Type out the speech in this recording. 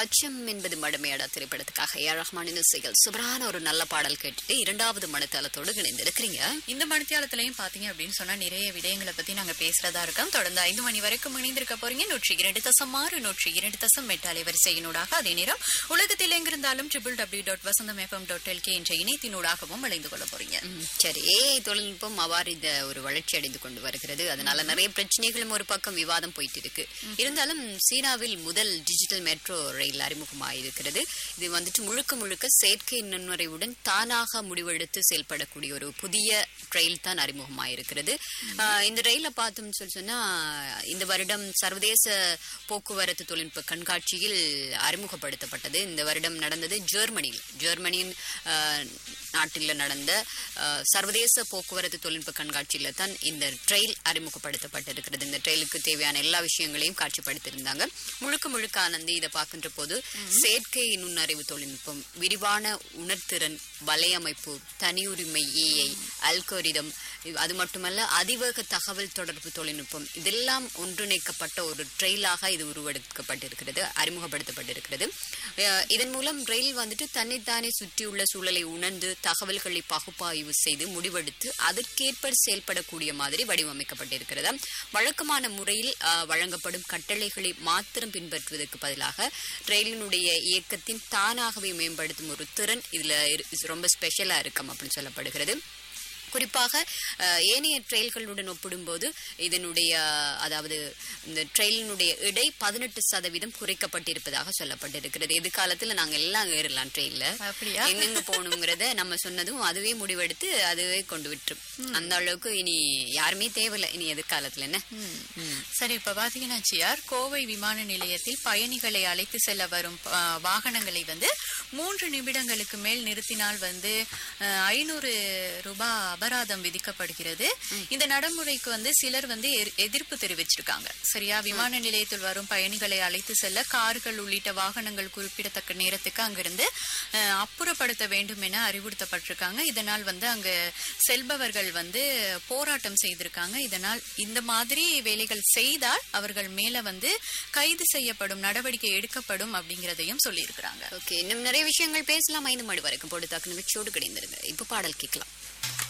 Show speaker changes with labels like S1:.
S1: அச்சம் என்பது மடமையாடா திரைப்படத்துக்காக ஏ ரஹ்மானின் இசைகள் சுபரான ஒரு நல்ல பாடல் கேட்டுட்டு இரண்டாவது மனத்தளத்தோடு இணைந்திருக்கிறீங்க
S2: இந்த மணித்தியாலத்திலையும் பாத்தீங்க அப்படின்னு சொன்னா நிறைய விடயங்களை பத்தி நாங்க பேசுறதா இருக்கோம் தொடர்ந்து ஐந்து மணி வரைக்கும் இணைந்திருக்க போறீங்க நூற்றி இரண்டு தசம் ஆறு நூற்றி இரண்டு தசம் எட்டு அலைவரிசையினூடாக அதே நேரம் உலகத்தில் எங்கிருந்தாலும் triple W dot Vasantham FM dot LK என்ற இணையத்தினூடாகவும் இணைந்து கொள்ள போறீங்க
S1: ம், சரி ஏஐ தொழில்நுட்பம் அவ்வாறு இந்த ஒரு வளர்ச்சி அடைந்து கொண்டு வருகிறது அதனால நிறைய பிரச்சனைகளும் ஒரு பக்கம் விவாதம் போயிட்டு இருக்கு இருந்தாலும் சீனாவில் முதல் டிஜிட்டல் மெட்ரோ ரயில் அறிமுகமாயிருக்கிறது இது வந்துட்டு முழுக்க முழுக்க செயற்கை நுண்ணுரைவுடன் தானாக முடிவெடுத்து செயல்படக்கூடிய ஒரு புதிய ரயில் தான் அறிமுகமாயிருக்கிறது ஆஹ், இந்த ரயில பார்த்தோம்னு சொல்லி சொன்னா இந்த வருடம் சர்வதேச போக்குவரத்து தொழில்நுட்ப கண்காட்சியில் அறிமுகப்படுத்தப்பட்டது இந்த வருடம் நடந்தது ஜெர்மனியில் ஜெர்மனியின் ஆஹ், நாட்டில் நடந்த ஆஹ், சர்வதேச போக்குவரத்து தொழில்நுட்ப கண்காட்சியில தான் இந்த ட்ரெயில் அறிமுகப்படுத்தப்பட்டிருக்கிறது இந்த ட்ரெயிலுக்கு தேவையான எல்லா விஷயங்களையும் காட்சிப்படுத்தியிருந்தாங்க முழுக்க முழுக்க ஆனந்தி இதை பார்க்கின்ற போது செயற்கை நுண்ணறிவு தொழில்நுட்பம் விரிவான உணர்திறன் வலையமைப்பு தனியுரிமை ஏஐ அல்கோரிதம் அது மட்டுமல்ல அதிவேக தகவல் தொடர்பு தொழில்நுட்பம் இதெல்லாம் ஒன்றிணைக்கப்பட்ட ஒரு ட்ரெயிலாக இது உருவெடுக்கப்பட்டிருக்கிறது அறிமுகப்படுத்தப்பட்டிருக்கிறது அஹ் இதன் மூலம் ரயில் வந்துட்டு தன்னைத்தானே சுற்றியுள்ள சூழலை உணர்ந்து தகவல்களை பகுப்பாய்வு செய்து முடிவெடுத்து அதற்கேற்ப செயல்படக்கூடிய மாதிரி வடிவமைக்கப்பட்டிருக்கிறது வழக்கமான முறையில் அஹ், வழங்கப்படும் கட்டளைகளை மாத்திரம் பின்பற்றுவதற்கு பதிலாக ரயிலினுடைய இயக்கத்தின் தானாகவே மேம்படுத்தும் ஒரு திறன் இதுல இரு- ரொம்ப ஸ்பெஷலா இருக்கும் அப்படின்னு சொல்லப்படுகிறது குறிப்பாக அஹ், ஏனைய ட்ரெயில்களுடன் ஒப்பிடும்போது இதனுடைய அதாவது இந்த ட்ரெயிலினுடைய இடை பதினெட்டு சதவீதம் குறைக்கப்பட்டிருப்பதாக சொல்லப்பட்டிருக்கிறது எதிர்காலத்துல நாங்க எல்லாம் ஏறலாம் ட்ரெயின்ல
S2: அப்படியா?
S1: எங்கெங்க போகணுங்கிறத நம்ம சொன்னதும் அதுவே முடிவெடுத்து அதுவே கொண்டு விட்டுரும் அந்த அளவுக்கு இனி யாருமே தேவையில்லை இனி எதிர்காலத்துல என்ன ம்.
S2: சரி இப்ப பாத்தீங்கன்னா சியார் கோவை விமான நிலையத்தில் பயணிகளை அழைத்து செல்ல வரும் ஆ, வாகனங்களை வந்து மூன்று நிமிடங்களுக்கு மேல் நிறுத்தினால் வந்து ஐநூறு ரூபாய் அபராதம் விதிக்கப்படுகிறது இந்த நடைமுறைக்கு வந்து சிலர் வந்து எர்- எதிர்ப்பு தெரிவிச்சிருக்காங்க சரியா விமான நிலையத்தில் வரும் பயணிகளை அழைத்து செல்ல கார்கள் உள்ளிட்ட வாகனங்கள் குறிப்பிடத்தக்க நேரத்துக்கு அங்கிருந்து ஆ, அப்புறப்படுத்த வேண்டும் என அறிவுறுத்தப்பட்டிருக்காங்க இதனால் வந்து அங்க செல்பவர்கள் வந்து போராட்டம் செய்திருக்காங்க இதனால் இந்த மாதிரி வேலைகள் செய்தால் அவர்கள் மேல வந்து கைது செய்யப்படும் நடவடிக்கை எடுக்கப்படும் அப்படிங்கறதையும் சொல்லியிருக்கிறாங்க
S1: ஓகே இன்னும் நிறைய விஷயங்கள் பேசலாம் ஐந்து மணி வரைக்கும் போட்டு தாக்கு நிகழ்ச்சியோடு கிடைந்திருங்க இப்ப பாடல் கேட்கலாம்